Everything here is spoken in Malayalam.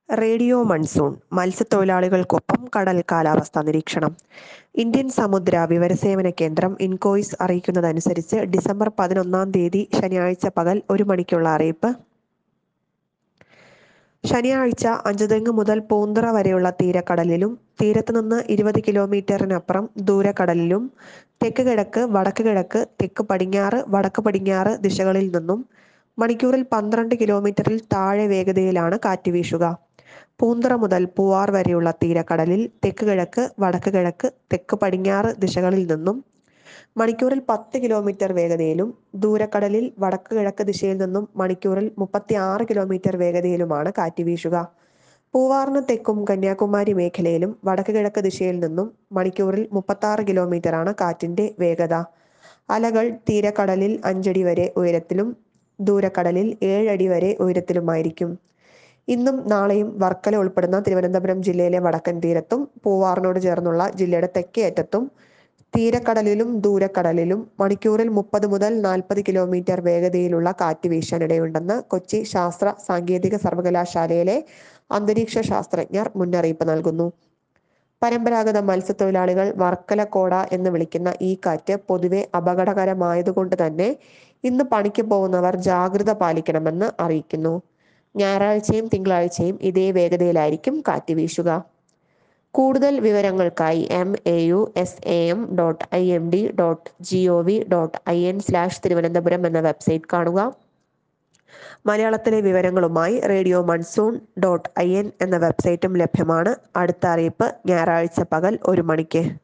റേഡിയോ മൺസൂൺ മത്സ്യത്തൊഴിലാളികൾക്കൊപ്പം കടൽ കാലാവസ്ഥാ നിരീക്ഷണം ഇന്ത്യൻ സമുദ്ര വിവരസേവന കേന്ദ്രം ഇൻകോയിസ് അറിയിക്കുന്നതനുസരിച്ച് ഡിസംബർ പതിനൊന്നാം തീയതി ശനിയാഴ്ച പകൽ ഒരു മണിക്കുള്ള അറിയിപ്പ് ശനിയാഴ്ച അഞ്ചുതെങ്ങ് മുതൽ പൂന്തറ വരെയുള്ള തീരക്കടലിലും തീരത്ത് നിന്ന് ഇരുപത് കിലോമീറ്ററിനപ്പുറം ദൂരക്കടലിലും തെക്ക് കിഴക്ക് വടക്ക് കിഴക്ക് തെക്ക് പടിഞ്ഞാറ് വടക്ക് പടിഞ്ഞാറ് ദിശകളിൽ നിന്നും മണിക്കൂറിൽ പന്ത്രണ്ട് കിലോമീറ്ററിൽ താഴെ വേഗതയിലാണ് കാറ്റ് വീശുക പൂന്തറ മുതൽ പൂവാർ വരെയുള്ള തീരക്കടലിൽ തെക്ക് കിഴക്ക് വടക്ക് കിഴക്ക് തെക്ക് പടിഞ്ഞാറ് ദിശകളിൽ നിന്നും മണിക്കൂറിൽ പത്ത് കിലോമീറ്റർ വേഗതയിലും ദൂരക്കടലിൽ വടക്ക് കിഴക്ക് ദിശയിൽ നിന്നും മണിക്കൂറിൽ മുപ്പത്തി ആറ് കിലോമീറ്റർ വേഗതയിലുമാണ് കാറ്റ് വീശുക പൂവാറിന് തെക്കും കന്യാകുമാരി മേഖലയിലും വടക്ക് കിഴക്ക് ദിശയിൽ നിന്നും മണിക്കൂറിൽ മുപ്പത്തി ആറ് കിലോമീറ്ററാണ് കാറ്റിന്റെ വേഗത അലകൾ തീരക്കടലിൽ അഞ്ചടി വരെ ഉയരത്തിലും ദൂരക്കടലിൽ ഏഴടി വരെ ഉയരത്തിലുമായിരിക്കും ഇന്നും നാളെയും വർക്കല ഉൾപ്പെടുന്ന തിരുവനന്തപുരം ജില്ലയിലെ വടക്കൻ തീരത്തും പൂവാറിനോട് ചേർന്നുള്ള ജില്ലയുടെ തെക്കേ അറ്റത്തും തീരക്കടലിലും ദൂരക്കടലിലും മണിക്കൂറിൽ മുപ്പത് മുതൽ നാൽപ്പത് കിലോമീറ്റർ വേഗതയിലുള്ള കാറ്റ് വീശാനിടയുണ്ടെന്ന് കൊച്ചി ശാസ്ത്ര സാങ്കേതിക സർവകലാശാലയിലെ അന്തരീക്ഷ ശാസ്ത്രജ്ഞർ മുന്നറിയിപ്പ് നൽകുന്നു പരമ്പരാഗത മത്സ്യത്തൊഴിലാളികൾ വർക്കല കോട എന്ന് വിളിക്കുന്ന ഈ കാറ്റ് പൊതുവെ അപകടകരമായതുകൊണ്ട് തന്നെ ഇന്ന് പണിക്ക് പോകുന്നവർ ജാഗ്രത പാലിക്കണമെന്ന് അറിയിക്കുന്നു ഞായറാഴ്ചയും തിങ്കളാഴ്ചയും ഇതേ വേഗതയിലായിരിക്കും കാറ്റ് വീശുക കൂടുതൽ വിവരങ്ങൾക്കായി M A U S A M dot I M D dot G O V dot I N slash Thiruvananthapuram എന്ന വെബ്സൈറ്റ് കാണുക മലയാളത്തിലെ വിവരങ്ങളുമായി radio monsoon dot I N എന്ന വെബ്സൈറ്റും ലഭ്യമാണ് അടുത്ത അറിയിപ്പ് ഞായറാഴ്ച പകൽ ഒരു മണിക്ക്